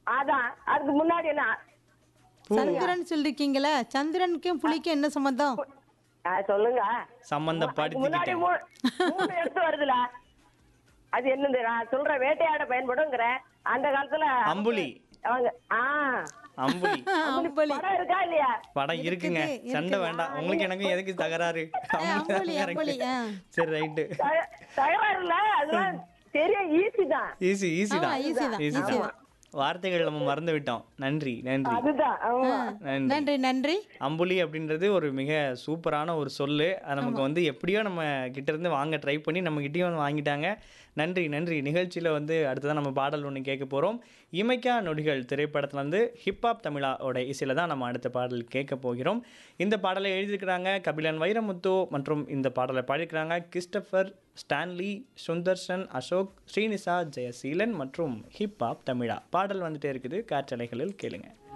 அதான் அதுக்கு முன்னாடி என்ன சந்திரன் சொல்லிருக்கீங்களே சந்திரனுக்கும் புலிக்கும் என்ன சம்மந்தம் ஆ, சொல்லுங்க அதுக்கு முன்னாடி சம்பந்தப்படுத்திக்கிட்டேன் மூணு மூணு எழுத்து வருதுல அது என்னது நான் சொல்ற வேட்டையாட பயன்படுங்கிறேன் அந்த காலத்துல அம்புலி அவங்க ஆ அம்புலி அம்புலி படம் இருக்கா இல்லையா படம் இருக்குங்க இருக்குது, சண்டை வேண்டாம் உங்களுக்கு எனக்கும் எதுக்கு தகராறு அம்புலி, correct. அம்புலி, ஆ. சரி ரைட்டு தக- தகராறு இல்ல அதெல்லாம் தெரியும் ஈஸி தான் ஈஸி ஈஸி தான் ஆமா, easy தான், ஈஸி easy தான் வார்த்தைகள் நம்ம மறந்து விட்டோம் நன்றி நன்றி அதுதான் ஆமா நன்றி நன்றி நன்றி அம்புலி அப்படின்றது ஒரு மிக சூப்பரான ஒரு சொல்லு அது நமக்கு வந்து எப்படியோ நம்ம கிட்ட இருந்து வாங்க ட்ரை பண்ணி நம்ம கிட்டேயும் வந்து வாங்கிட்டாங்க நன்றி நன்றி நிகழ்ச்சியில் வந்து அடுத்ததான் நம்ம பாடல் ஒன்று கேட்க போகிறோம் இமைக்கா நொடிகள் திரைப்படத்துல இருந்து ஹிப்ஹாப் தமிழாவோட இசையில் தான் நம்ம அடுத்த பாடல் கேட்க போகிறோம் இந்த பாடலை எழுதியிருக்கிறாங்க கபிலன் வைரமுத்து மற்றும் இந்த பாடலை பாடியிருக்கிறாங்க கிறிஸ்டபர் ஸ்டான்லி சுந்தர்சன் அசோக் ஸ்ரீனிசா ஜெயசீலன் மற்றும் ஹிப்ஹாப் தமிழா பாடல் வந்துட்டே இருக்குது காற்றலைகளில் கேளுங்க